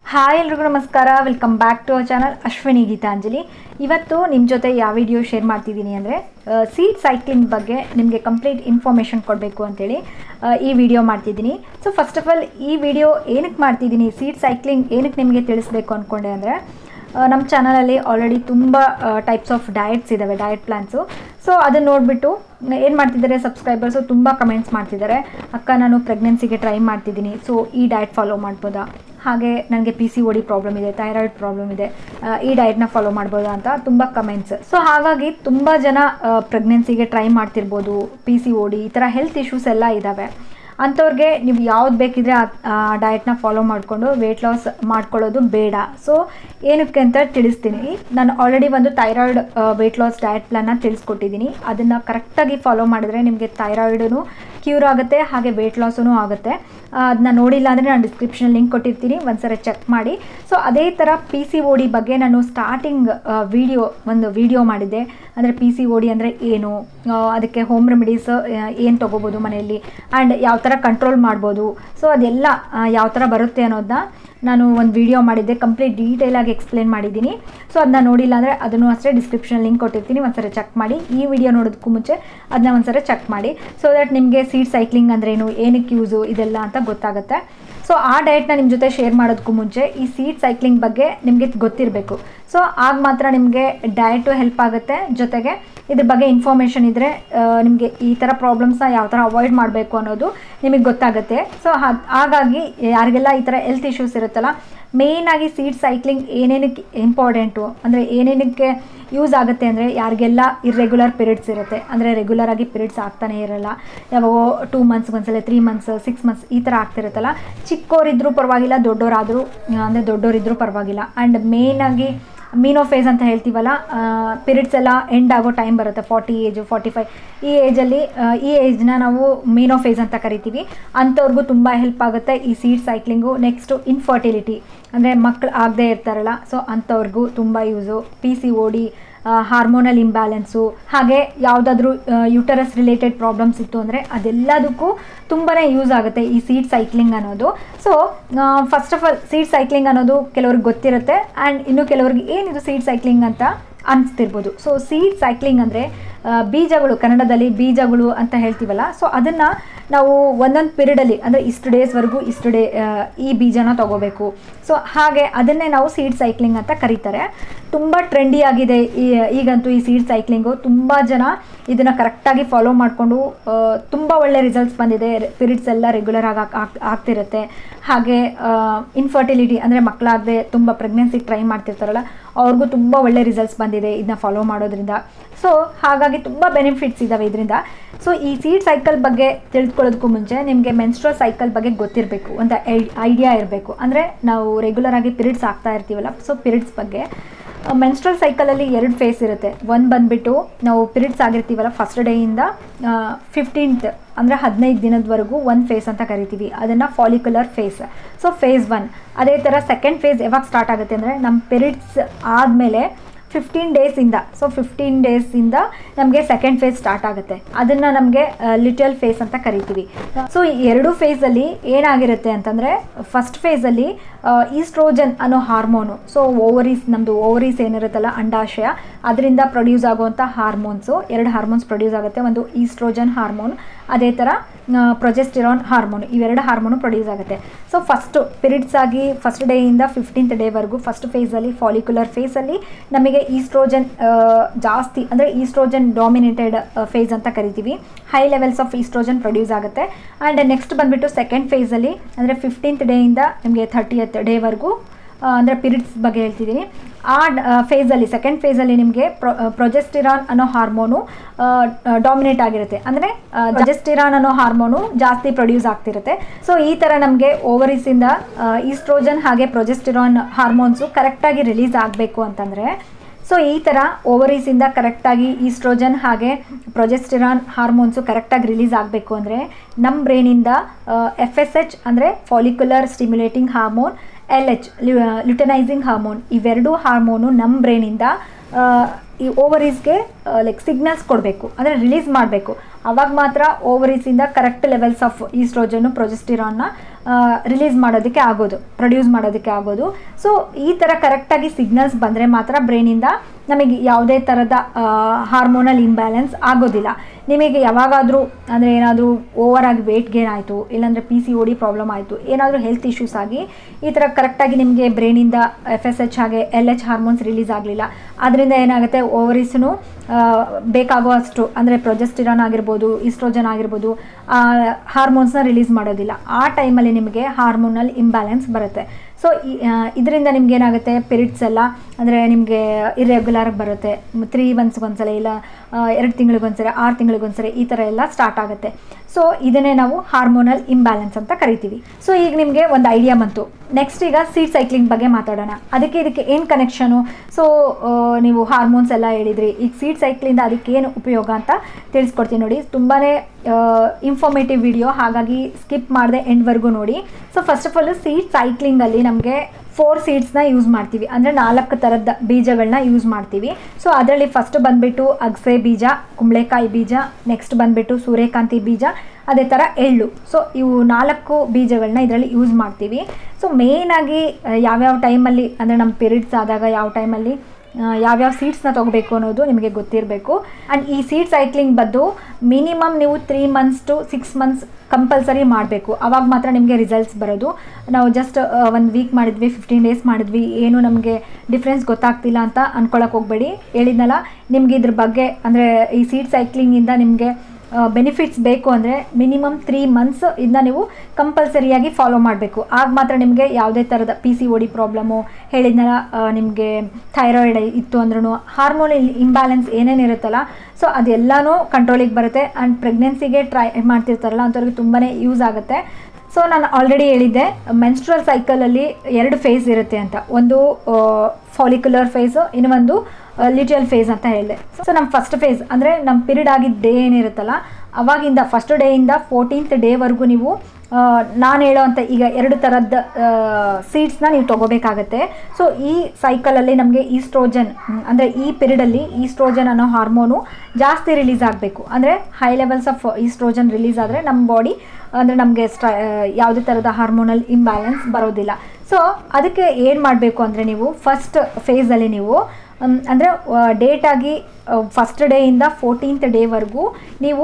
hi ಎಲ್ರಿಗೂ ನಮಸ್ಕಾರ welcome back to our channel Ashwini Geetanjali ಇವತ್ತು ನಿಮ್ಮ ಜೊತೆ ಯಾವ ವಿಡಿಯೋ ಶೇರ್ ಮಾಡ್ತಿದ್ದೀನಿ ಅಂದರೆ ಸೀಡ್ ಸೈಕ್ಲಿಂಗ್ ಬಗ್ಗೆ ನಿಮಗೆ ಕಂಪ್ಲೀಟ್ ಇನ್ಫಾರ್ಮೇಷನ್ ಕೊಡಬೇಕು ಅಂತೇಳಿ ಆ, ಈ ವಿಡಿಯೋ ಮಾಡ್ತಿದ್ದೀನಿ ಸೊ ಫಸ್ಟ್ ಆಫ್ ಆಲ್ ಈ ವಿಡಿಯೋ ಏನಕ್ಕೆ ಮಾಡ್ತಿದ್ದೀನಿ ಸೀಡ್ ಸೈಕ್ಲಿಂಗ್ ಏನಕ್ಕೆ ನಿಮಗೆ ತಿಳಿಸ್ಬೇಕು ಅಂದ್ಕೊಂಡೆ ಅಂದರೆ ನಮ್ಮ ಚಾನಲಲ್ಲಿ ಆಲ್ರೆಡಿ ತುಂಬ ಟೈಪ್ಸ್ ಆಫ್ ಡಯಟ್ಸ್ ಇದ್ದಾವೆ ಡಯಟ್ ಪ್ಲ್ಯಾನ್ಸು ಸೊ ಅದನ್ನು ನೋಡಿಬಿಟ್ಟು ಏನು ಮಾಡ್ತಿದ್ದಾರೆ ಸಬ್ಸ್ಕ್ರೈಬರ್ಸು ತುಂಬ ಕಮೆಂಟ್ಸ್ ಮಾಡ್ತಿದ್ದಾರೆ ಅಕ್ಕ ನಾನು ಪ್ರೆಗ್ನೆನ್ಸಿಗೆ ಟ್ರೈ ಮಾಡ್ತಿದ್ದೀನಿ ಸೊ ಈ ಡಯಟ್ ಫಾಲೋ ಮಾಡ್ಬೋದಾ ಹಾಗೆ ನನಗೆ ಪಿ ಸಿ ಓಡಿ ಪ್ರಾಬ್ಲಮ್ ಇದೆ ಥೈರಾಯ್ಡ್ ಪ್ರಾಬ್ಲಮ್ ಇದೆ ಆ, ಈ ಡಯಟ್ನ ಫಾಲೋ ಮಾಡ್ಬೋದಾ ಅಂತ ತುಂಬ ಕಮೆಂಟ್ಸ್ ಸೊ ಹಾಗಾಗಿ ತುಂಬ ಜನ ಪ್ರೆಗ್ನೆನ್ಸಿಗೆ ಟ್ರೈ ಮಾಡ್ತಿರ್ಬೋದು ಪಿ ಸಿ ಓಡಿ ಈ ಥರ ಹೆಲ್ತ್ ಇಶ್ಯೂಸ್ ಎಲ್ಲ ಇದ್ದಾವೆ ಅಂಥವ್ರಿಗೆ ನೀವು ಯಾವ್ದು ಬೇಕಿದ್ರೆ ಆ ಡಯಟ್ನ ಫಾಲೋ ಮಾಡಿಕೊಂಡು ವೆಯ್ಟ್ ಲಾಸ್ ಮಾಡ್ಕೊಳ್ಳೋದು ಬೇಡ ಸೊ ಏನಕ್ಕೆ ಅಂತ ತಿಳಿಸ್ತೀನಿ ನಾನು ಆಲ್ರೆಡಿ ಒಂದು ಥೈರಾಯ್ಡ್ ವೆಯ್ಟ್ ಲಾಸ್ ಡಯಟ್ ಪ್ಲಾನ್ನ ತಿಳಿಸ್ಕೊಟ್ಟಿದ್ದೀನಿ ಅದನ್ನು ಕರೆಕ್ಟಾಗಿ ಫಾಲೋ ಮಾಡಿದ್ರೆ ನಿಮಗೆ ಥೈರಾಯ್ಡೂ ಕ್ಯೂರ್ ಆಗುತ್ತೆ ಹಾಗೆ ವೆಯ್ಟ್ ಲಾಸೂ ಆಗುತ್ತೆ ಅದನ್ನ ನೋಡಿಲ್ಲ ಅಂದರೆ ನಾನು ಡಿಸ್ಕ್ರಿಪ್ಷನ್ ಲಿಂಕ್ ಕೊಟ್ಟಿರ್ತೀನಿ ಒಂದ್ಸರಿ ಚೆಕ್ ಮಾಡಿ ಸೊ ಅದೇ ಥರ ಪಿ ಸಿ ಓ ಡಿ ಬಗ್ಗೆ ನಾನು ಸ್ಟಾರ್ಟಿಂಗ್ ವಿಡಿಯೋ ಒಂದು ವಿಡಿಯೋ ಮಾಡಿದ್ದೆ ಅಂದರೆ ಪಿ ಸಿ ಓ ಡಿ ಅಂದರೆ ಏನು ಆ, ಅದಕ್ಕೆ ಹೋಮ್ ರೆಮಿಡೀಸ್ ಏನು ತೊಗೋಬೋದು ಮನೆಯಲ್ಲಿ ಆ್ಯಂಡ್ ಯಾವ ಥರ ಕಂಟ್ರೋಲ್ ಮಾಡ್ಬೋದು ಸೊ ಅದೆಲ್ಲ ಯಾವ ಥರ ಬರುತ್ತೆ ಅನ್ನೋದನ್ನ ನಾನು ಒಂದು ವಿಡಿಯೋ ಮಾಡಿದ್ದೆ ಕಂಪ್ಲೀಟ್ ಡೀಟೇಲಾಗಿ ಎಕ್ಸ್ಪ್ಲೇನ್ ಮಾಡಿದ್ದೀನಿ ಸೊ ಅದನ್ನ ನೋಡಿಲ್ಲ ಅಂದರೆ ಅದನ್ನು ಅಷ್ಟೇ ಡಿಸ್ಕ್ರಿಪ್ಷನ್ ಲಿಂಕ್ ಕೊಟ್ಟಿರ್ತೀನಿ ಒಂದ್ಸರಿ ಚೆಕ್ ಮಾಡಿ ಈ ವಿಡಿಯೋ ನೋಡೋದಕ್ಕೂ ಮುಂಚೆ ಅದನ್ನ ಒಂದ್ಸರಿ ಚೆಕ್ ಮಾಡಿ ಸೊ ದಟ್ ನಿಮಗೆ ಸೀಡ್ ಸೈಕ್ಲಿಂಗ್ ಅಂದ್ರೇನು ಏನಕ್ಕೆ ಯೂಸು ಇದೆಲ್ಲ ಅಂತ ಗೊತ್ತಾಗುತ್ತೆ ಸೊ ಆ ಡಯಟ್ನ ನಿಮ್ಮ ಜೊತೆ ಶೇರ್ ಮಾಡೋದಕ್ಕೂ ಮುಂಚೆ ಈ ಸೀಡ್ ಸೈಕ್ಲಿಂಗ್ ಬಗ್ಗೆ ನಿಮಗೆ ಗೊತ್ತಿರಬೇಕು ಸೊ ಆಗ ಮಾತ್ರ ನಿಮಗೆ ಡಯಟು ಹೆಲ್ಪ್ ಆಗುತ್ತೆ ಜೊತೆಗೆ ಇದ್ರ ಬಗ್ಗೆ ಇನ್ಫಾರ್ಮೇಷನ್ ಇದ್ದರೆ ನಿಮಗೆ ಈ ಥರ ಪ್ರಾಬ್ಲಮ್ಸ್ನ ಯಾವ ಥರ ಅವಾಯ್ಡ್ ಮಾಡಬೇಕು ಅನ್ನೋದು ನಿಮಗೆ ಗೊತ್ತಾಗುತ್ತೆ ಸೊ ಹಾಗಾಗಿ ಯಾರಿಗೆಲ್ಲ ಈ ಥರ ಹೆಲ್ತ್ ಇಶ್ಯೂಸ್ ಇರುತ್ತಲ್ಲ ಮೇಯ್ನಾಗಿ ಸೀಡ್ ಸೈಕ್ಲಿಂಗ್ ಏನೇನಕ್ಕೆ ಇಂಪಾರ್ಟೆಂಟು ಅಂದರೆ ಏನೇನಕ್ಕೆ ಯೂಸ್ ಆಗುತ್ತೆ ಅಂದರೆ ಯಾರಿಗೆಲ್ಲ ಇರ್ರೆಗ್ಯುಲರ್ ಪೀರಿಯಡ್ಸ್ ಇರುತ್ತೆ ಅಂದರೆ ರೆಗ್ಯುಲರ್ ಆಗಿ ಪೀರಿಯಡ್ಸ್ ಆಗ್ತಾನೆ ಇರಲ್ಲ ಯಾವಾಗೋ ಟೂ ಮಂತ್ಸ್ ಒಂದ್ಸಲ ತ್ರೀ ಮಂತ್ಸ್ ಸಿಕ್ಸ್ ಮಂತ್ಸ್ ಈ ಥರ ಆಗ್ತಿರುತ್ತಲ್ಲ ಚಿಕ್ಕವರಿದ್ದರೂ ಪರವಾಗಿಲ್ಲ ದೊಡ್ಡವರಾದರೂ ಅಂದರೆ ದೊಡ್ಡವರಿದ್ದರೂ ಪರವಾಗಿಲ್ಲ ಆ್ಯಂಡ್ ಮೇಯ್ನಾಗಿ ಮೀನೋ ಫೇಸ್ ಅಂತ ಹೇಳ್ತೀವಲ್ಲ ಪೀರಿಯಡ್ಸ್ ಎಲ್ಲ ಎಂಡ್ ಆಗೋ ಟೈಮ್ ಬರುತ್ತೆ ಫಾರ್ಟಿ ಏಜು ಫಾರ್ಟಿ ಫೈವ್ ಈ ಏಜಲ್ಲಿ ಈ ಏಜ್ನ ನಾವು ಮೀನೋ ಫೇಸ್ ಅಂತ ಕರಿತೀವಿ ಅಂಥವ್ರಿಗೂ ತುಂಬ ಹೆಲ್ಪ್ ಆಗುತ್ತೆ ಈ ಸೀಡ್ ಸೈಕ್ಲಿಂಗು ನೆಕ್ಸ್ಟು ಇನ್ಫರ್ಟಿಲಿಟಿ ಅಂದರೆ ಮಕ್ಕಳು ಆಗದೆ ಇರ್ತಾರಲ್ಲ ಸೊ ಅಂಥವ್ರಿಗೂ ತುಂಬ use P C O D hormonal imbalance ಹಾಗೆ ಯಾವುದಾದ್ರೂ ಯೂಟರಸ್ ರಿಲೇಟೆಡ್ ಪ್ರಾಬ್ಲಮ್ಸ್ ಇತ್ತು ಅಂದರೆ ಅದೆಲ್ಲದಕ್ಕೂ ತುಂಬಾ ಯೂಸ್ ಆಗುತ್ತೆ ಈ ಸೀಡ್ ಸೈಕ್ಲಿಂಗ್ ಅನ್ನೋದು so first of all seed cycling ಅನ್ನೋದು ಕೆಲವ್ರಿಗೆ ಗೊತ್ತಿರುತ್ತೆ ಆ್ಯಂಡ್ ಇನ್ನು ಕೆಲವ್ರಿಗೆ ಏನಿದು ಸೀಡ್ ಸೈಕ್ಲಿಂಗ್ ಅಂತ ಅನಿಸ್ತಿರ್ಬೋದು ಸೊ ಸೀಡ್ ಸೈಕ್ಲಿಂಗ್ ಅಂದರೆ ಬೀಜಗಳು ಕನ್ನಡದಲ್ಲಿ ಬೀಜಗಳು ಅಂತ ಹೇಳ್ತೀವಲ್ಲ ಸೊ ಅದನ್ನು ನಾವು ಒಂದೊಂದು ಪೀರಿಯಡಲ್ಲಿ ಅಂದರೆ ಇಷ್ಟು ಡೇಸ್ವರೆಗೂ ಇಷ್ಟು ಡೇ ಈ ಬೀಜನ ತಗೋಬೇಕು ಸೊ ಹಾಗೆ ಅದನ್ನೇ ನಾವು ಸೀಡ್ ಸೈಕ್ಲಿಂಗ್ ಅಂತ ಕರೀತಾರೆ ತುಂಬ ಟ್ರೆಂಡಿ ಆಗಿದೆ ಈ ಈಗಂತೂ ಈ ಸೀಡ್ ಸೈಕ್ಲಿಂಗು ತುಂಬ ಜನ ಇದನ್ನು ಕರೆಕ್ಟಾಗಿ ಫಾಲೋ ಮಾಡಿಕೊಂಡು ತುಂಬ ಒಳ್ಳೆ ರಿಸಲ್ಟ್ಸ್ ಬಂದಿದೆ ಪೀರಿಯಡ್ಸ್ ಎಲ್ಲ ರೆಗ್ಯುಲರ್ ಆಗಿ ಆಗ್- ಆಗ್- ಆಗ್ತಿರುತ್ತೆ ಹಾಗೆ ಇನ್ಫರ್ಟಿಲಿಟಿ ಅಂದರೆ ಮಕ್ಕಳಾಗದೆ ತುಂಬ ಪ್ರೆಗ್ನೆನ್ಸಿಗೆ ಟ್ರೈ ಮಾಡ್ತಿರ್ತಾರಲ್ಲ ಅವ್ರಿಗೂ ತುಂಬ ಒಳ್ಳೆ ರಿಸಲ್ಟ್ಸ್ ಬಂದಿದೆ ಇದನ್ನ ಫಾಲೋ ಮಾಡೋದ್ರಿಂದ ಸೊ ಹಾಗಾಗಿ ತುಂಬ ಬೆನಿಫಿಟ್ಸ್ ಇದ್ದಾವೆ ಇದರಿಂದ ಸೊ ಈ ಸೀಡ್ ಸೈಕಲ್ ಬಗ್ಗೆ ತಿಳ್ಕೊಳ್ಳೋದಕ್ಕೂ ಮುಂಚೆ ನಿಮಗೆ ಮೆನ್ಸ್ಟ್ರಲ್ ಸೈಕಲ್ ಬಗ್ಗೆ ಗೊತ್ತಿರಬೇಕು ಒಂದು ಐಡಿಯಾ ಇರಬೇಕು ಅಂದರೆ ನಾವು ರೆಗ್ಯುಲರ್ ಆಗಿ ಪಿರಿಯಡ್ಸ್ ಆಗ್ತಾ ಇರ್ತೀವಲ್ಲ ಸೊ ಪಿರಿಯಡ್ಸ್ ಬಗ್ಗೆ ಮೆನ್ಸ್ಟ್ರಲ್ ಸೈಕಲಲ್ಲಿ ಎರಡು ಫೇಸ್ ಇರುತ್ತೆ ಒಂದು ಬಂದುಬಿಟ್ಟು ನಾವು ಪಿರಿಯಡ್ಸ್ ಆಗಿರ್ತೀವಲ್ಲ ಫಸ್ಟ್ ಡೇಯಿಂದ ಫಿಫ್ಟೀನ್ತ್ ಅಂದರೆ ಹದಿನೈದು ದಿನದವರೆಗೂ ಒಂದು ಫೇಸ್ ಅಂತ ಕರಿತೀವಿ ಅದನ್ನು follicular phase so phase one ಅದೇ ಥರ ಸೆಕೆಂಡ್ ಫೇಸ್ ಯಾವಾಗ ಸ್ಟಾರ್ಟ್ ಆಗುತ್ತೆ ಅಂದರೆ ನಮ್ಮ ಪಿರಿಯಡ್ಸ್ ಆದಮೇಲೆ ಫಿಫ್ಟೀನ್ ಡೇಸಿಂದ ಸೊ ಫಿಫ್ಟೀನ್ ಡೇಸಿಂದ ನಮಗೆ ಸೆಕೆಂಡ್ ಫೇಸ್ ಸ್ಟಾರ್ಟ್ ಆಗುತ್ತೆ ಅದನ್ನು ನಮಗೆ ಲಿಟಲ್ ಫೇಸ್ ಅಂತ ಕರಿತೀವಿ ಸೊ ಈ ಎರಡು ಫೇಸಲ್ಲಿ ಏನಾಗಿರುತ್ತೆ ಅಂತಂದರೆ ಫಸ್ಟ್ ಫೇಸಲ್ಲಿ ಈಸ್ಟ್ರೋಜನ್ ಅನ್ನೋ ಹಾರ್ಮೋನು ಸೊ ಓವರೀಸ್ ನಮ್ಮದು ಓವರೀಸ್ ಏನಿರುತ್ತಲ್ಲ ಅಂಡಾಶಯ ಅದರಿಂದ ಪ್ರೊಡ್ಯೂಸ್ ಆಗುವಂಥ ಹಾರ್ಮೋನ್ಸು ಎರಡು ಹಾರ್ಮೋನ್ಸ್ ಪ್ರೊಡ್ಯೂಸ್ ಆಗುತ್ತೆ ಒಂದು ಈಸ್ಟ್ರೋಜನ್ ಹಾರ್ಮೋನ್ ಅದೇ ಥರ ಪ್ರೊಜೆಸ್ಟಿರಾನ್ ಹಾರ್ಮೋನ್ ಇವೆರಡು ಹಾರ್ಮೋನು ಪ್ರೊಡ್ಯೂಸ್ ಆಗುತ್ತೆ ಸೊ ಫಸ್ಟು ಪಿರಿಯಡ್ಸ್ ಆಗಿ ಫಸ್ಟ್ ಡೇಯಿಂದ ಫಿಫ್ಟೀನ್ತ್ ಡೇವರೆಗೂ ಫಸ್ಟ್ ಫೇಸಲ್ಲಿ ಫಾಲಿಕ್ಯುಲರ್ ಫೇಸಲ್ಲಿ ನಮಗೆ ಈಸ್ಟ್ರೋಜನ್ ಜಾಸ್ತಿ ಅಂದರೆ ಈಸ್ಟ್ರೋಜನ್ ಡಾಮಿನೇಟೆಡ್ ಫೇಸ್ ಅಂತ ಕರಿತೀವಿ high levels of oestrogen produce ಆಗುತ್ತೆ ಆ್ಯಂಡ್ ನೆಕ್ಸ್ಟ್ ಬಂದುಬಿಟ್ಟು ಸೆಕೆಂಡ್ ಫೇಸಲ್ಲಿ ಅಂದರೆ ಫಿಫ್ಟೀನ್ತ್ ಡೇಯಿಂದ ನಿಮಗೆ ಥರ್ಟಿಯತ್ ಡೇವರೆಗೂ ಅಂದರೆ ಪಿರಿಯಡ್ಸ್ ಬಗ್ಗೆ ಹೇಳ್ತಿದ್ದೀನಿ ಆ ಫೇಸಲ್ಲಿ ಸೆಕೆಂಡ್ ಫೇಸಲ್ಲಿ ನಿಮಗೆ ಪ್ರೊ ಪ್ರೊಜೆಸ್ಟಿರಾನ್ ಅನ್ನೋ ಹಾರ್ಮೋನು ಡಾಮಿನೇಟ್ ಆಗಿರುತ್ತೆ ಅಂದರೆ ಪ್ರೊಜೆಸ್ಟಿರಾನ್ ಅನ್ನೋ ಹಾರ್ಮೋನು ಜಾಸ್ತಿ ಪ್ರೊಡ್ಯೂಸ್ ಆಗ್ತಿರುತ್ತೆ ಸೊ ಈ ಥರ ನಮಗೆ ಓವರೀಸಿಂದ ಈಸ್ಟ್ರೋಜನ್ ಹಾಗೆ ಪ್ರೊಜೆಸ್ಟಿರಾನ್ ಹಾರ್ಮೋನ್ಸು ಕರೆಕ್ಟಾಗಿ ರಿಲೀಸ್ ಆಗಬೇಕು ಅಂತಂದರೆ ಸೊ ಈ ಥರ ಓವರೀಸಿಂದ ಕರೆಕ್ಟಾಗಿ ಈಸ್ಟ್ರೋಜನ್ ಹಾಗೆ ಪ್ರೊಜೆಸ್ಟಿರಾನ್ ಹಾರ್ಮೋನ್ಸು ಕರೆಕ್ಟಾಗಿ ರಿಲೀಸ್ ಆಗಬೇಕು ಅಂದರೆ ನಮ್ಮ ಬ್ರೈನಿಂದ ಎಫ್ ಎಸ್ ಎಚ್ ಅಂದರೆ follicular stimulating hormone L H luteinising hormone ಇವೆರಡೂ ಹಾರ್ಮೋನು ನಮ್ಮ ಬ್ರೈನಿಂದ ಈ ಓವರೀಸ್ಗೆ ಲೈಕ್ ಸಿಗ್ನಲ್ಸ್ ಕೊಡಬೇಕು ಅಂದರೆ ರಿಲೀಸ್ ಮಾಡಬೇಕು ಅವಾಗ ಮಾತ್ರ ಓವರೀಸಿಂದ ಕರೆಕ್ಟ್ ಲೆವೆಲ್ಸ್ ಆಫ್ ಈಸ್ಟ್ರೋಜನ್ನು ಪ್ರೊಜೆಸ್ಟಿರಾನ್ನ ರಿಲೀಸ್ ಮಾಡೋದಕ್ಕೆ ಆಗೋದು ಪ್ರೊಡ್ಯೂಸ್ ಮಾಡೋದಕ್ಕೆ ಆಗೋದು ಸೊ ಈ ಥರ ಕರೆಕ್ಟಾಗಿ ಸಿಗ್ನಲ್ಸ್ ಬಂದರೆ ಮಾತ್ರ ಬ್ರೈನಿಂದ ನಮಗೆ ಯಾವುದೇ ಥರದ ಹಾರ್ಮೋನಲ್ ಇಂಬ್ಯಾಲೆನ್ಸ್ ಆಗೋದಿಲ್ಲ ನಿಮಗೆ ಯಾವಾಗಾದರೂ ಅಂದರೆ ಏನಾದರೂ ಓವರ್ ಆಗಿ ವೆಯ್ಟ್ ಗೇನ್ ಆಯಿತು ಇಲ್ಲಾಂದರೆ P C O D problem ಆಯಿತು ಏನಾದರೂ ಹೆಲ್ತ್ ಇಶ್ಯೂಸ್ ಆಗಿ ಈ ಥರ ಕರೆಕ್ಟಾಗಿ ನಿಮಗೆ ಬ್ರೈನಿಂದ ಎಫ್ ಎಸ್ ಎಚ್ ಹಾಗೆ ಎಲ್ ಎಚ್ ಹಾರ್ಮೋನ್ಸ್ ರಿಲೀಸ್ ಆಗಲಿಲ್ಲ ಅದರಿಂದ ಏನಾಗುತ್ತೆ ಓವರಿಸ್ನು ಬೇಕಾಗುವಷ್ಟು ಅಂದರೆ ಪ್ರೊಜೆಸ್ಟಿರಾನ್ ಆಗಿರ್ಬೋದು ಇಸ್ಟ್ರೋಜನ್ ಆಗಿರ್ಬೋದು ಹಾರ್ಮೋನ್ಸ್ನ ರಿಲೀಸ್ ಮಾಡೋದಿಲ್ಲ ಆ ಟೈಮಲ್ಲಿ ನಿಮಗೆ ಹಾರ್ಮೋನಲ್ ಇಂಬ್ಯಾಲೆನ್ಸ್ ಬರುತ್ತೆ ಸೊ ಇದರಿಂದ ನಿಮ್ಗೆ ಏನಾಗುತ್ತೆ ಪಿರಿಯಡ್ಸ್ ಎಲ್ಲ ಅಂದರೆ ನಿಮಗೆ ಇರ್ರೆಗ್ಯುಲರ್ ಬರುತ್ತೆ ತ್ರೀ ಮಂತ್ಸ್ಗೊಂದ್ಸಲ ಇಲ್ಲ ಎರಡು ತಿಂಗಳಿಗೊಂದ್ಸರಿ ಆರು ತಿಂಗಳಿಗೊಂದ್ಸರಿ ಈ ಥರ ಎಲ್ಲ ಸ್ಟಾರ್ಟ್ ಆಗುತ್ತೆ ಸೊ ಇದನ್ನೇ ನಾವು ಹಾರ್ಮೋನಲ್ ಇಂಬ್ಯಾಲೆನ್ಸ್ ಅಂತ ಕರಿತೀವಿ ಸೊ ಈಗ ನಿಮಗೆ ಒಂದು ಐಡಿಯಾ ಬಂತು ನೆಕ್ಸ್ಟ್ ಈಗ ಸೀಡ್ ಸೈಕ್ಲಿಂಗ್ ಬಗ್ಗೆ ಮಾತಾಡೋಣ ಅದಕ್ಕೆ ಇದಕ್ಕೆ ಏನು ಕನೆಕ್ಷನು ಸೊ ನೀವು ಹಾರ್ಮೋನ್ಸ್ ಎಲ್ಲ ಹೇಳಿದ್ರಿ ಈಗ ಸೀಡ್ ಸೈಕ್ಲಿಂದ ಅದಕ್ಕೆ ಏನು ಉಪಯೋಗ ಅಂತ ತಿಳಿಸ್ಕೊಡ್ತೀನಿ ನೋಡಿ ತುಂಬಾ ಇನ್ಫಾರ್ಮೇಟಿವ್ ವಿಡಿಯೋ ಹಾಗಾಗಿ ಸ್ಕಿಪ್ ಮಾಡದೆ ಎಂಡ್ವರೆಗೂ ನೋಡಿ so first of all seed ಸೈಕ್ಲಿಂಗಲ್ಲಿ ನಮಗೆ ಫೋರ್ ಸೀಡ್ಸ್ನ ಯೂಸ್ ಮಾಡ್ತೀವಿ ಅಂದರೆ ನಾಲ್ಕು ಥರದ ಬೀಜಗಳನ್ನ ಯೂಸ್ ಮಾಡ್ತೀವಿ ಸೊ ಅದರಲ್ಲಿ ಫಸ್ಟ್ ಬಂದುಬಿಟ್ಟು ಅಗಸೆ ಬೀಜ ಕುಂಬಳೆಕಾಯಿ ಬೀಜ ನೆಕ್ಸ್ಟ್ ಬಂದುಬಿಟ್ಟು ಸೂರ್ಯಕಾಂತಿ ಬೀಜ ಅದೇ ಥರ ಎಳ್ಳು ಸೊ ಇವು ನಾಲ್ಕು ಬೀಜಗಳನ್ನ ಇದರಲ್ಲಿ ಯೂಸ್ ಮಾಡ್ತೀವಿ ಸೊ ಮೇಯ್ನಾಗಿ ಯಾವ್ಯಾವ ಟೈಮಲ್ಲಿ ಅಂದರೆ ನಮ್ಮ ಪಿರಿಯಡ್ಸ್ ಆದಾಗ ಯಾವ ಟೈಮಲ್ಲಿ ಯಾವ್ಯಾವ ಸೀಡ್ಸ್ನ ತೊಗೋಬೇಕು ಅನ್ನೋದು ನಿಮಗೆ ಗೊತ್ತಿರಬೇಕು ಆ್ಯಂಡ್ ಈ ಸೀಡ್ ಸೈಕ್ಲಿಂಗ್ ಬದ್ದು ಮಿನಿಮಮ್ ನೀವು three months to six months compulsory ಮಾಡಬೇಕು ಅವಾಗ ಮಾತ್ರ ನಿಮಗೆ ರಿಸಲ್ಟ್ಸ್ ಬರೋದು ನಾವು ಜಸ್ಟ್ ಒಂದು ವೀಕ್ ಮಾಡಿದ್ವಿ ಫಿಫ್ಟೀನ್ ಡೇಸ್ ಮಾಡಿದ್ವಿ ಏನು ನಮಗೆ ಡಿಫ್ರೆನ್ಸ್ ಗೊತ್ತಾಗ್ತಿಲ್ಲ ಅಂತ ಅಂದ್ಕೊಳಕ್ಕೆ ಹೋಗಬೇಡಿ ಹೇಳಿದ್ನಲ್ಲ ನಿಮಗೆ ಇದ್ರ ಬಗ್ಗೆ ಅಂದರೆ ಈ ಸೀಡ್ ಸೈಕ್ಲಿಂಗಿಂದ ನಿಮಗೆ ಬೆನಿಫಿಟ್ಸ್ ಬೇಕು ಅಂದರೆ ಮಿನಿಮಮ್ ತ್ರೀ ಮಂತ್ಸ್ ಇದನ್ನ ನೀವು ಕಂಪಲ್ಸರಿಯಾಗಿ ಫಾಲೋ ಮಾಡಬೇಕು ಆಗ ಮಾತ್ರ ನಿಮಗೆ ಯಾವುದೇ ಥರದ P C O D problem ಹೇಳಿದ್ನಲ್ಲ ನಿಮಗೆ ಥೈರಾಯ್ಡ್ ಇತ್ತು ಅಂದ್ರೂ ಹಾರ್ಮೋನ್ ಇಂಬ್ಯಾಲೆನ್ಸ್ ಏನೇನು ಇರುತ್ತಲ್ಲ ಸೊ ಅದೆಲ್ಲನೂ ಕಂಟ್ರೋಲಿಗೆ ಬರುತ್ತೆ ಆ್ಯಂಡ್ ಪ್ರೆಗ್ನೆನ್ಸಿಗೆ ಟ್ರೈ ಮಾಡ್ತಿರ್ತಾರಲ್ಲ ಅಂಥವ್ರಿಗೆ ತುಂಬಾ ಯೂಸ್ ಆಗುತ್ತೆ ಸೊ ನಾನು ಆಲ್ರೆಡಿ ಹೇಳಿದ್ದೆ ಮೆನ್ಸ್ಟ್ರಲ್ ಸೈಕಲಲ್ಲಿ ಎರಡು ಫೇಸ್ ಇರುತ್ತೆ ಅಂತ ಒಂದು ಫಾಲಿಕ್ಯುಲರ್ ಫೇಸು ಇನ್ನೊಂದು ಲಿಟಿಯಲ್ ಫೇಸ್ ಅಂತ ಹೇಳಿದೆ ಸೊ ನಮ್ಮ ಫಸ್ಟ್ ಫೇಸ್ ಅಂದರೆ ನಮ್ಮ ಪಿರಿಯಡ್ ಆಗಿದ್ದ ಡೇ ಏನಿರುತ್ತಲ್ಲ ಅವಾಗಿಂದ ಫಸ್ಟ್ ಡೇಯಿಂದ ಫೋರ್ಟೀನ್ತ್ ಡೇವರೆಗೂ ನೀವು ನಾನು ಹೇಳೋ ಅಂತ ಈಗ ಎರಡು ಥರದ ಸೀಡ್ಸ್ನ ನೀವು ತೊಗೋಬೇಕಾಗತ್ತೆ ಸೊ ಈ ಸೈಕಲಲ್ಲಿ ನಮಗೆ ಈಸ್ಟ್ರೋಜನ್ ಅಂದರೆ ಈ ಪಿರಿಯಡಲ್ಲಿ ಈಸ್ಟ್ರೋಜನ್ ಅನ್ನೋ ಹಾರ್ಮೋನು ಜಾಸ್ತಿ ರಿಲೀಸ್ ಆಗಬೇಕು ಅಂದರೆ high levels of oestrogen release ಆದರೆ ನಮ್ಮ ಬಾಡಿ ಅಂದರೆ ನಮಗೆ ಸ್ಟ ಯಾವುದೇ ಥರದ ಹಾರ್ಮೋನಲ್ ಇಂಬ್ಯಾಲೆನ್ಸ್ ಬರೋದಿಲ್ಲ ಸೊ ಅದಕ್ಕೆ ಏನು ಮಾಡಬೇಕು ಅಂದರೆ ನೀವು ಫಸ್ಟ್ ಫೇಸಲ್ಲಿ ನೀವು ಅಂದರೆ ಡೇಟಾಗಿ ಫಸ್ಟ್ ಡೇಯಿಂದ ಫೋರ್ಟೀನ್ತ್ ಡೇವರೆಗೂ ನೀವು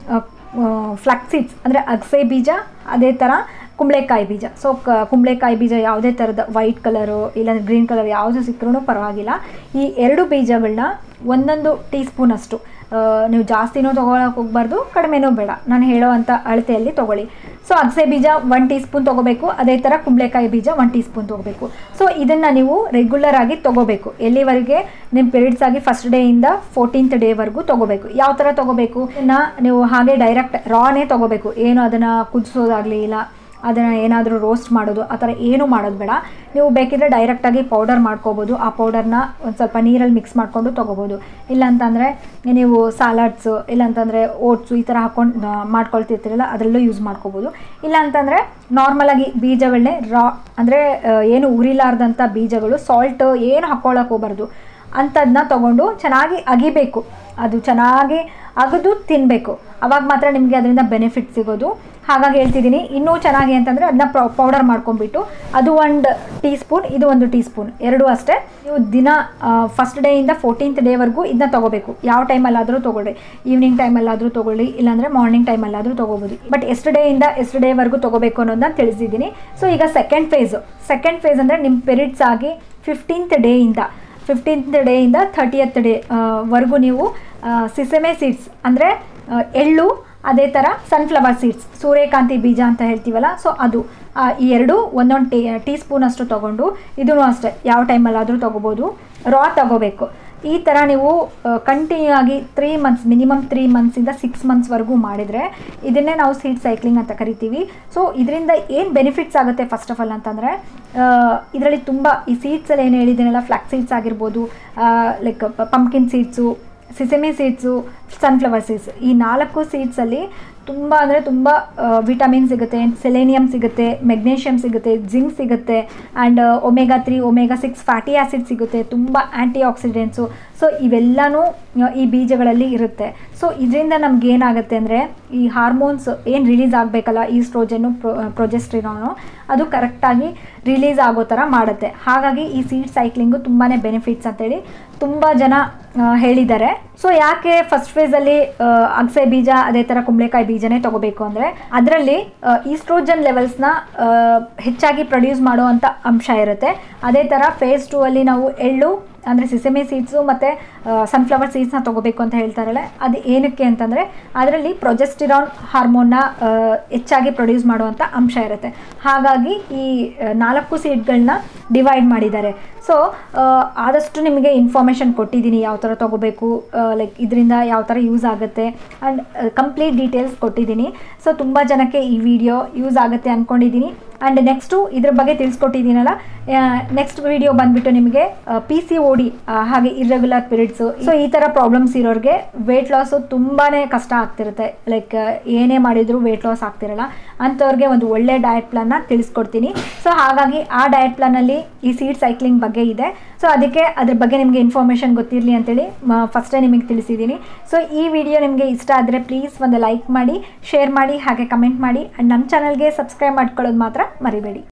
ಫ್ಲಕ್ಸಿಡ್ಸ್ ಅಂದರೆ ಅಗಸೆ ಬೀಜ ಅದೇ ಥರ ಕುಂಬಳೆಕಾಯಿ ಬೀಜ ಸೊ ಕ ಕುಂಬಳೆಕಾಯಿ ಬೀಜ ಯಾವುದೇ ಥರದ ವೈಟ್ ಕಲರು ಇಲ್ಲಾಂದರೆ ಗ್ರೀನ್ ಕಲರ್ ಯಾವುದು ಸಿಕ್ಕರೂ ಪರವಾಗಿಲ್ಲ ಈ ಎರಡು ಬೀಜಗಳನ್ನ ಒಂದೊಂದು ಟೀ ಸ್ಪೂನಷ್ಟು ನೀವು ಜಾಸ್ತಿನೂ ತೊಗೊಳಕ್ಕೆ ಹೋಗ್ಬಾರ್ದು ಕಡಿಮೆನೂ ಬೇಡ ನಾನು ಹೇಳೋ ಅಂಥ ಅಳತೆಯಲ್ಲಿ ತೊಗೊಳ್ಳಿ ಸೊ ಅಗಸೆ ಬೀಜ ಒನ್ ಟೀ ಸ್ಪೂನ್ ತೊಗೋಬೇಕು ಅದೇ ಥರ ಕುಂಬಳೆಕಾಯಿ ಬೀಜ ಒನ್ ಟೀ ಸ್ಪೂನ್ ತೊಗೋಬೇಕು ಸೊ ಇದನ್ನು ನೀವು ರೆಗ್ಯುಲರ್ ಆಗಿ ತೊಗೋಬೇಕು ಎಲ್ಲಿವರೆಗೆ ನಿಮ್ಮ ಪಿರಿಯಡ್ಸ್ ಆಗಿ ಫಸ್ಟ್ ಡೇಯಿಂದ ಫೋರ್ಟೀನ್ತ್ ಡೇವರೆಗೂ ತೊಗೋಬೇಕು ಯಾವ ಥರ ತೊಗೋಬೇಕು ಇದನ್ನು ನೀವು ಹಾಗೆ ಡೈರೆಕ್ಟ್ ರಾನೇ ತೊಗೋಬೇಕು ಏನು ಅದನ್ನು ಕುದಿಸೋದಾಗಲಿ ಇಲ್ಲ ಅದನ್ನು ಏನಾದರೂ ರೋಸ್ಟ್ ಮಾಡೋದು ಆ ಥರ ಏನೂ ಮಾಡೋದು ಬೇಡ ನೀವು ಬೇಕಿದ್ರೆ ಡೈರೆಕ್ಟಾಗಿ ಪೌಡರ್ ಮಾಡ್ಕೋಬೋದು ಆ ಪೌಡರ್ನ ಒಂದು ಸ್ವಲ್ಪ ನೀರಲ್ಲಿ ಮಿಕ್ಸ್ ಮಾಡಿಕೊಂಡು ತೊಗೋಬೋದು ಇಲ್ಲಾಂತಂದರೆ ನೀವು ಸಾಲಾಡ್ಸು ಇಲ್ಲಾಂತಂದರೆ ಓಟ್ಸು ಈ ಥರ ಹಾಕ್ಕೊಂಡು ಮಾಡ್ಕೊಳ್ತಿರ್ತೀರಲ್ಲ ಅದರಲ್ಲೂ ಯೂಸ್ ಮಾಡ್ಕೋಬೋದು ಇಲ್ಲಾಂತಂದರೆ ನಾರ್ಮಲಾಗಿ ಬೀಜಗಳನ್ನೇ ರಾ ಅಂದರೆ ಏನು ಉರಿಲಾರ್ದಂಥ ಬೀಜಗಳು ಸಾಲ್ಟ್ ಏನು ಹಾಕ್ಕೊಳಕ್ಕೆ ಹೋಗ್ಬಾರ್ದು ಅಂಥದ್ದನ್ನ ತೊಗೊಂಡು ಚೆನ್ನಾಗಿ ಅಗಿಬೇಕು ಅದು ಚೆನ್ನಾಗಿ ಅಗದು ತಿನ್ನಬೇಕು ಅವಾಗ ಮಾತ್ರ ನಿಮಗೆ ಅದರಿಂದ ಬೆನಿಫಿಟ್ ಸಿಗೋದು ಹಾಗಾಗಿ ಹೇಳ್ತಿದ್ದೀನಿ ಇನ್ನೂ ಚೆನ್ನಾಗಿ ಅಂತಂದರೆ ಅದನ್ನ ಪೌಡರ್ ಮಾಡ್ಕೊಂಡ್ಬಿಟ್ಟು ಅದು ಒಂದು ಟೀ ಸ್ಪೂನ್ ಇದು ಒಂದು ಟೀ ಸ್ಪೂನ್ ಎರಡೂ ಅಷ್ಟೇ ನೀವು ದಿನ ಫಸ್ಟ್ ಡೇಯಿಂದ ಫೋರ್ಟೀನ್ತ್ ಡೇವರೆಗೂ ಇದನ್ನ ತೊಗೋಬೇಕು ಯಾವ ಟೈಮಲ್ಲಾದರೂ ತೊಗೊಳ್ಳಿ ಈವ್ನಿಂಗ್ ಟೈಮಲ್ಲಾದರೂ ತೊಗೊಳ್ಳಿ ಇಲ್ಲಾಂದರೆ ಮಾರ್ನಿಂಗ್ ಟೈಮಲ್ಲಾದರೂ ತೊಗೋಬೋದು ಬಟ್ ಎಷ್ಟು ಡೇಯಿಂದ ಎಷ್ಟು ಡೇವರೆಗೂ ತೊಗೋಬೇಕು ಅನ್ನೋದನ್ನ ತಿಳಿಸಿದ್ದೀನಿ ಸೊ ಈಗ ಸೆಕೆಂಡ್ ಫೇಸು ಸೆಕೆಂಡ್ ಫೇಸ್ ಅಂದರೆ ನಿಮ್ಮ ಪಿರಿಯಡ್ಸ್ ಆಗಿ ಫಿಫ್ಟೀನ್ತ್ ಡೇಯಿಂದ ಫಿಫ್ಟೀನ್ತ್ ಡೇಯಿಂದ ಥರ್ಟಿಯತ್ ಡೇ ವರೆಗೂ ನೀವು ಸಿಸೆಮೆ ಸೀಡ್ಸ್ ಅಂದರೆ ಎಳ್ಳು ಅದೇ ಥರ ಸನ್ಫ್ಲವರ್ ಸೀಡ್ಸ್ ಸೂರ್ಯಕಾಂತಿ ಬೀಜ ಅಂತ ಹೇಳ್ತೀವಲ್ಲ ಸೊ ಅದು ಈ ಎರಡು ಒಂದೊಂದು ಟೀ ಟೀ ಸ್ಪೂನಷ್ಟು ತೊಗೊಂಡು ಇದೂ ಅಷ್ಟೇ ಯಾವ ಟೈಮಲ್ಲಾದರೂ ತೊಗೋಬೋದು ರಾ ತೊಗೋಬೇಕು ಈ ಥರ ನೀವು ಕಂಟಿನ್ಯೂ ಆಗಿ ತ್ರೀ ಮಂತ್ಸ್ ಮಿನಿಮಮ್ ತ್ರೀ ಮಂತ್ಸಿಂದ ಸಿಕ್ಸ್ ಮಂತ್ಸ್ವರೆಗೂ ಮಾಡಿದರೆ ಇದನ್ನೇ ನಾವು ಸೀಡ್ ಸೈಕ್ಲಿಂಗ್ ಅಂತ ಕರಿತೀವಿ ಸೊ ಇದರಿಂದ ಏನು ಬೆನಿಫಿಟ್ಸ್ ಆಗುತ್ತೆ ಫಸ್ಟ್ ಆಫ್ ಆಲ್ ಅಂತಂದರೆ ಇದರಲ್ಲಿ ತುಂಬ ಈ ಸೀಡ್ಸಲ್ಲಿ ಏನು ಹೇಳಿದ್ದೀನಲ್ಲ ಫ್ಲಾಕ್ ಸೀಡ್ಸ್ ಆಗಿರ್ಬೋದು like pumpkin seeds sesame seeds sunflower seeds ಈ ನಾಲ್ಕು ಸೀಡ್ಸಲ್ಲಿ ತುಂಬ ಅಂದರೆ ತುಂಬ ವಿಟಮಿನ್ ಸಿಗುತ್ತೆ ಸೆಲೇನಿಯಮ್ ಸಿಗುತ್ತೆ ಮೆಗ್ನೇಷಿಯಮ್ ಸಿಗುತ್ತೆ ಜಿಂಕ್ ಸಿಗುತ್ತೆ and omega three omega six fatty acid ಸಿಗುತ್ತೆ ತುಂಬ ಆ್ಯಂಟಿ ಆಕ್ಸಿಡೆಂಟ್ಸು ಸೊ ಇವೆಲ್ಲನೂ ಆ, ಈ ಬೀಜಗಳಲ್ಲಿ ಇರುತ್ತೆ ಸೊ ಇದರಿಂದ ನಮ್ಗೆ ಏನಾಗುತ್ತೆ ಅಂದರೆ ಈ ಹಾರ್ಮೋನ್ಸ್ ಏನು ರಿಲೀಸ್ ಆಗಬೇಕಲ್ಲ ಈಸ್ಟ್ರೋಜನ್ನು ಪ್ರೊ ಪ್ರೊಜೆಸ್ಟ್ರಿನಾನು ಅದು ಕರೆಕ್ಟಾಗಿ ರಿಲೀಸ್ ಆಗೋ ಥರ ಮಾಡುತ್ತೆ ಹಾಗಾಗಿ ಈ ಸೀಡ್ ಸೈಕ್ಲಿಂಗು ತುಂಬಾ ಬೆನಿಫಿಟ್ಸ್ ಅಂತೇಳಿ ತುಂಬ ಜನ ಆ, ಹೇಳಿದ್ದಾರೆ ಸೊ ಯಾಕೆ ಫಸ್ಟ್ ಫೇಸಲ್ಲಿ ಅಗಸೆ ಬೀಜ ಅದೇ ಥರ ಕುಂಬಳಕಾಯಿ ಬೀಜನೇ ತಗೋಬೇಕು ಅಂದರೆ ಅದರಲ್ಲಿ ಈಸ್ಟ್ರೋಜನ್ ಲೆವೆಲ್ಸ್ನ ಹೆಚ್ಚಾಗಿ ಪ್ರೊಡ್ಯೂಸ್ ಮಾಡುವಂಥ ಅಂಶ ಇರುತ್ತೆ ಅದೇ ಥರ ಫೇಸ್ ಟೂ ಅಲ್ಲಿ ನಾವು ಎಳ್ಳು ಅಂದರೆ ಸಿಸೆಮೆ ಸೀಡ್ಸು ಮತ್ತು ಸನ್ಫ್ಲವರ್ ಸೀಡ್ಸ್ನ ತೊಗೋಬೇಕು ಅಂತ ಹೇಳ್ತಾರಲ್ಲ ಅದು ಏನಕ್ಕೆ ಅಂತಂದರೆ ಅದರಲ್ಲಿ ಪ್ರೊಜೆಸ್ಟಿರಾನ್ ಹಾರ್ಮೋನ್ನ ಆ, ಹೆಚ್ಚಾಗಿ ಪ್ರೊಡ್ಯೂಸ್ ಮಾಡುವಂಥ ಅಂಶ ಇರುತ್ತೆ ಹಾಗಾಗಿ ಈ ಆ, ನಾಲ್ಕು ಸೀಡ್ಗಳನ್ನ ಡಿವೈಡ್ ಮಾಡಿದ್ದಾರೆ ಸೊ ಆದಷ್ಟು ನಿಮಗೆ ಇನ್ಫಾರ್ಮೇಷನ್ ಕೊಟ್ಟಿದ್ದೀನಿ ಯಾವ ಥರ ತೊಗೋಬೇಕು ಲೈಕ್ ಇದರಿಂದ ಯಾವ ಥರ ಯೂಸ್ ಆಗುತ್ತೆ ಆ್ಯಂಡ್ ಕಂಪ್ಲೀಟ್ ಡೀಟೇಲ್ಸ್ ಕೊಟ್ಟಿದ್ದೀನಿ ಸೊ ತುಂಬ ಜನಕ್ಕೆ ಈ ವಿಡಿಯೋ ಯೂಸ್ ಆಗುತ್ತೆ ಅಂದ್ಕೊಂಡಿದ್ದೀನಿ ಆ್ಯಂಡ್ ನೆಕ್ಸ್ಟು ಇದ್ರ ಬಗ್ಗೆ ತಿಳಿಸ್ಕೊಟ್ಟಿದ್ದೀನಲ್ಲ ನೆಕ್ಸ್ಟ್ ವಿಡಿಯೋ ಬಂದುಬಿಟ್ಟು ನಿಮಗೆ ಪಿ ಸಿ ಓ ಡಿ ಹಾಗೆ ಇರ್ರೆಗ್ಯುಲರ್ ಪೀರಿಯಡ್ಸು ಸೊ ಈ ಥರ ಪ್ರಾಬ್ಲಮ್ಸ್ ಇರೋರಿಗೆ ವೆಯ್ಟ್ ಲಾಸು ತುಂಬಾ ಕಷ್ಟ ಆಗ್ತಿರುತ್ತೆ ಲೈಕ್ ಏನೇ ಮಾಡಿದರೂ ವೆಯ್ಟ್ ಲಾಸ್ ಆಗ್ತಿರಲ್ಲ ಅಂಥವ್ರಿಗೆ ಒಂದು ಒಳ್ಳೆ ಡಯಟ್ ಪ್ಲಾನ್ನ ತಿಳಿಸ್ಕೊಡ್ತೀನಿ ಸೊ ಹಾಗಾಗಿ ಆ ಡಯಟ್ ಪ್ಲಾನಲ್ಲಿ ಈ ಸೀಡ್ ಸೈಕ್ಲಿಂಗ್ ಬಗ್ಗೆ ಇದೆ ಸೊ ಅದಕ್ಕೆ ಅದ್ರ ಬಗ್ಗೆ ನಿಮಗೆ ಇನ್ಫಾರ್ಮೇಷನ್ ಗೊತ್ತಿರಲಿ ಅಂತೇಳಿ ಫಸ್ಟೇ ನಿಮಗೆ ತಿಳಿಸಿದ್ದೀನಿ ಸೊ ಈ ವಿಡಿಯೋ ನಿಮಗೆ ಇಷ್ಟ ಆದರೆ ಪ್ಲೀಸ್ ಒಂದು ಲೈಕ್ ಮಾಡಿ ಶೇರ್ ಮಾಡಿ ಹಾಗೆ ಕಮೆಂಟ್ ಮಾಡಿ ಆ್ಯಂಡ್ ನಮ್ಮ ಚಾನಲ್ಗೆ ಸಬ್ಸ್ಕ್ರೈಬ್ ಮಾಡ್ಕೊಳ್ಳೋದು ಮಾತ್ರ ಮರಿಬೇಡಿ